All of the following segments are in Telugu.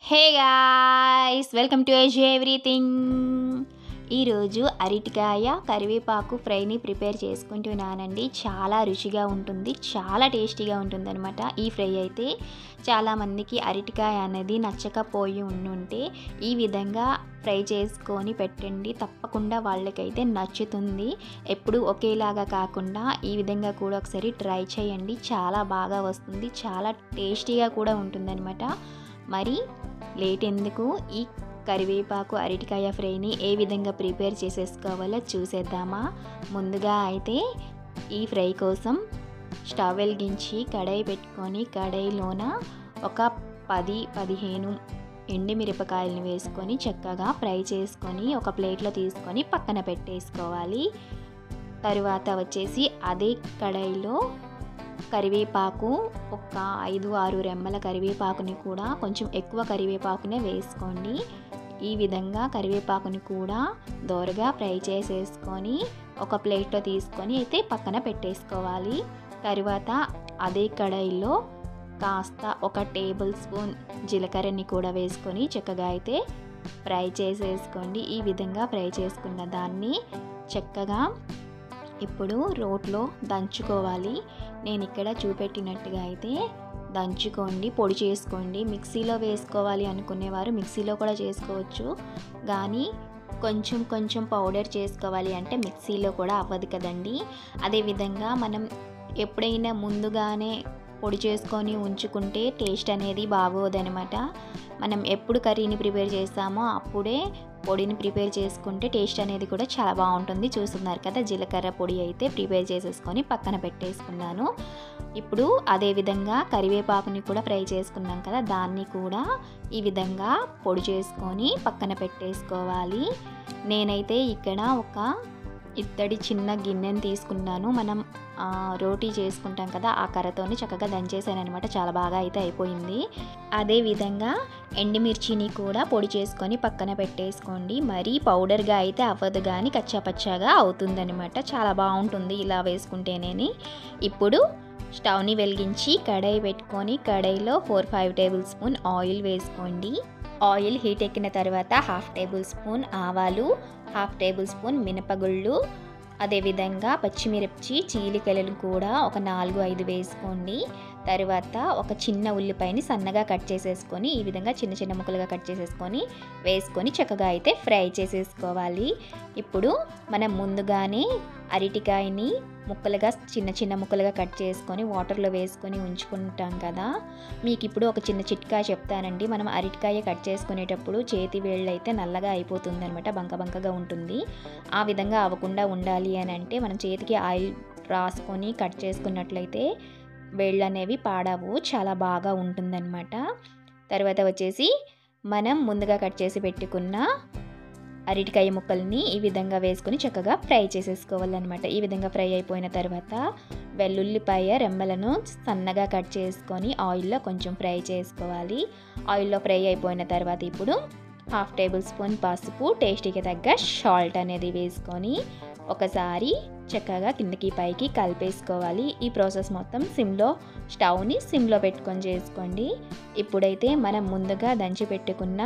hey guys welcome to age everything ఈరోజు అరటికాయ కరివేపాకు ఫ్రైని ప్రిపేర్ చేసుకుంటున్నానండి చాలా రుచిగా ఉంటుంది చాలా టేస్టీగా ఉంటుందన్నమాట ఈ ఫ్రై అయితే చాలామందికి అరటికాయ అనేది నచ్చకపోయి ఉండుంటే ఈ విధంగా ఫ్రై చేసుకొని పెట్టండి తప్పకుండా వాళ్ళకైతే నచ్చుతుంది ఎప్పుడు ఒకేలాగా కాకుండా ఈ విధంగా కూడా ఒకసారి ట్రై చేయండి చాలా బాగా వస్తుంది చాలా టేస్టీగా కూడా ఉంటుందన్నమాట మరి లేట్ ఎందుకు ఈ కరివేపాకు అరటికాయ ఫ్రైని ఏ విధంగా ప్రిపేర్ చేసేసుకోవాలో చూసేద్దామా ముందుగా అయితే ఈ ఫ్రై కోసం స్టవ్ వెలిగించి కడాయి పెట్టుకొని కడాయిలోన ఒక పది పదిహేను ఎండి మిరపకాయలను వేసుకొని చక్కగా ఫ్రై చేసుకొని ఒక ప్లేట్లో తీసుకొని పక్కన పెట్టేసుకోవాలి తరువాత వచ్చేసి అదే కడాయిలో కరివేపాకు ఒక ఐదు ఆరు రెమ్మల కరివేపాకుని కూడా కొంచెం ఎక్కువ కరివేపాకునే వేసుకోండి ఈ విధంగా కరివేపాకుని కూడా దోరగా ఫ్రై చేసేసుకొని ఒక ప్లేట్లో తీసుకొని అయితే పక్కన పెట్టేసుకోవాలి తరువాత అదే కడాయిలో కాస్త ఒక టేబుల్ స్పూన్ జీలకర్రని కూడా వేసుకొని చక్కగా అయితే ఫ్రై చేసేసుకోండి ఈ విధంగా ఫ్రై చేసుకున్న దాన్ని చక్కగా ఇప్పుడు రోట్లో దంచుకోవాలి నేను ఇక్కడ చూపెట్టినట్టుగా అయితే దంచుకోండి పొడి చేసుకోండి మిక్సీలో వేసుకోవాలి అనుకునేవారు మిక్సీలో కూడా చేసుకోవచ్చు కానీ కొంచెం కొంచెం పౌడర్ చేసుకోవాలి అంటే మిక్సీలో కూడా అవ్వదు కదండి అదేవిధంగా మనం ఎప్పుడైనా ముందుగానే పొడి చేసుకొని ఉంచుకుంటే టేస్ట్ అనేది బాగోదనమాట మనం ఎప్పుడు కర్రీని ప్రిపేర్ చేస్తామో అప్పుడే పొడిని ప్రిపేర్ చేసుకుంటే టేస్ట్ అనేది కూడా చాలా బాగుంటుంది చూస్తున్నారు కదా జీలకర్ర పొడి అయితే ప్రిపేర్ చేసేసుకొని పక్కన పెట్టేసుకున్నాను ఇప్పుడు అదే విధంగా కరివేపాకుని కూడా ఫ్రై చేసుకున్నాం కదా దాన్ని కూడా ఈ విధంగా పొడి చేసుకొని పక్కన పెట్టేసుకోవాలి నేనైతే ఇక్కడ ఒక ఇత్తడి చిన్న గిన్నెని తీసుకున్నాను మనం రోటీ చేసుకుంటాం కదా ఆ కర్రతోని చక్కగా దంచేసాను అనమాట చాలా బాగా అయితే అయిపోయింది అదే విధంగా ఎండుమిర్చిని కూడా పొడి చేసుకొని పక్కన పెట్టేసుకోండి మరీ పౌడర్గా అయితే అవ్వదు కానీ కచ్చాపచ్చాగా అవుతుందనమాట చాలా బాగుంటుంది ఇలా వేసుకుంటేనేని ఇప్పుడు స్టవ్ని వెలిగించి కడాయి పెట్టుకొని కడాయిలో four five tablespoon oil వేసుకోండి ఆయిల్ హీట్ ఎక్కిన తర్వాత హాఫ్ టేబుల్ స్పూన్ ఆవాలు హాఫ్ టేబుల్ స్పూన్ మినపగుళ్ళు అదేవిధంగా పచ్చిమిర్చి చీలికలను కూడా ఒక నాలుగు ఐదు వేసుకోండి తర్వాత ఒక చిన్న ఉల్లిపాయని సన్నగా కట్ చేసేసుకొని ఈ విధంగా చిన్న చిన్న ముక్కలుగా కట్ చేసేసుకొని వేసుకొని చక్కగా అయితే ఫ్రై చేసేసుకోవాలి ఇప్పుడు మనం ముందుగానే అరటికాయని ముక్కలుగా చిన్న చిన్న ముక్కలుగా కట్ చేసుకొని వాటర్లో వేసుకొని ఉంచుకుంటాం కదా మీకు ఇప్పుడు ఒక చిన్న చిట్కా చెప్తానండి మనం అరటికాయ కట్ చేసుకునేటప్పుడు చేతి వేళ్ళు అయితే నల్లగా అయిపోతుంది అనమాట బంక బంకగా ఉంటుంది ఆ విధంగా అవ్వకుండా ఉండాలి అని అంటే మనం చేతికి ఆయిల్ రాసుకొని కట్ చేసుకున్నట్లయితే వేళ్ళు అనేవి పాడవు చాలా బాగా ఉంటుందన్నమాట తర్వాత వచ్చేసి మనం ముందుగా కట్ చేసి పెట్టుకున్న అరటికాయ ముక్కల్ని ఈ విధంగా వేసుకొని చక్కగా ఫ్రై చేసేసుకోవాలన్నమాట ఈ విధంగా ఫ్రై అయిపోయిన తర్వాత వెల్లుల్లిపాయ రెమ్మలను సన్నగా కట్ చేసుకొని ఆయిల్లో కొంచెం ఫ్రై చేసుకోవాలి ఆయిల్లో ఫ్రై అయిపోయిన తర్వాత ఇప్పుడు హాఫ్ టేబుల్ స్పూన్ పసుపు టేస్టీకి తగ్గ సాల్ట్ అనేది వేసుకొని ఒకసారి చక్కగా కిందకి పైకి కలిపేసుకోవాలి ఈ ప్రాసెస్ మొత్తం సిమ్లో స్టవ్ని సిమ్లో పెట్టుకొని చేసుకోండి ఇప్పుడైతే మనం ముందుగా దంచి పెట్టుకున్న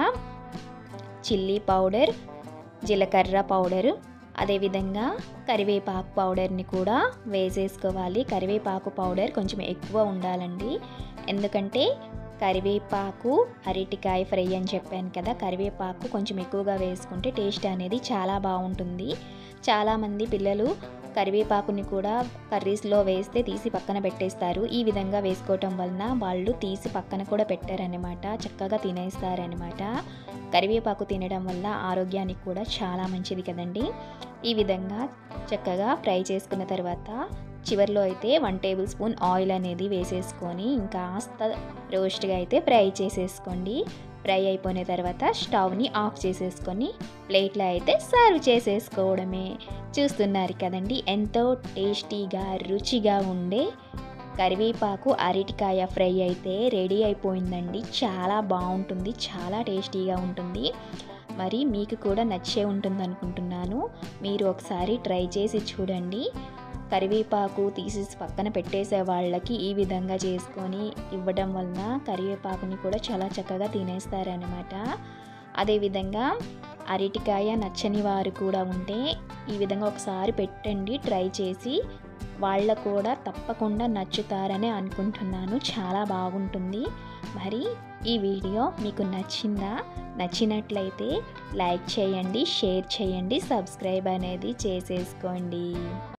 చిల్లీ పౌడర్ జీలకర్ర పౌడర్ అదేవిధంగా కరివేపాకు పౌడర్ని కూడా వేసేసుకోవాలి కరివేపాకు పౌడర్ కొంచెం ఎక్కువ ఉండాలండి ఎందుకంటే కరివేపాకు అరటికాయ ఫ్రై అని చెప్పాను కదా కరివేపాకు కొంచెం ఎక్కువగా వేసుకుంటే టేస్ట్ అనేది చాలా బాగుంటుంది చాలామంది పిల్లలు కరివేపాకుని కూడా కర్రీస్లో వేస్తే తీసి పక్కన పెట్టేస్తారు ఈ విధంగా వేసుకోవటం వలన వాళ్ళు తీసి పక్కన కూడా పెట్టారనమాట చక్కగా తినేస్తారనమాట కరివేపాకు తినడం వల్ల ఆరోగ్యానికి కూడా చాలా మంచిది కదండి ఈ విధంగా చక్కగా ఫ్రై చేసుకున్న తర్వాత చివరిలో అయితే వన్ టేబుల్ స్పూన్ ఆయిల్ అనేది వేసేసుకొని ఇంకాస్త రోస్ట్గా అయితే ఫ్రై చేసేసుకోండి ఫ్రై అయిపోయిన తర్వాత స్టవ్ని ఆఫ్ చేసేసుకొని ప్లేట్లో అయితే సర్వ్ చేసేసుకోవడమే చూస్తున్నారు కదండి ఎంతో టేస్టీగా రుచిగా ఉండే కరివేపాకు అరటికాయ ఫ్రై అయితే రెడీ అయిపోయిందండి చాలా బాగుంటుంది చాలా టేస్టీగా ఉంటుంది మరి మీకు కూడా నచ్చే ఉంటుంది అనుకుంటున్నాను మీరు ఒకసారి ట్రై చేసి చూడండి కరివేపాకు తీసేసి పక్కన పెట్టేసే వాళ్ళకి ఈ విధంగా చేసుకొని ఇవ్వడం వలన కరివేపాకుని కూడా చాలా చక్కగా తినేస్తారనమాట అదేవిధంగా అరటికాయ నచ్చని వారు కూడా ఉంటే ఈ విధంగా ఒకసారి పెట్టండి ట్రై చేసి వాళ్ళకు కూడా తప్పకుండా నచ్చుతారని అనుకుంటున్నాను చాలా బాగుంటుంది మరి ఈ వీడియో మీకు నచ్చిందా నచ్చినట్లయితే లైక్ చేయండి షేర్ చేయండి సబ్స్క్రైబ్ అనేది చేసేసుకోండి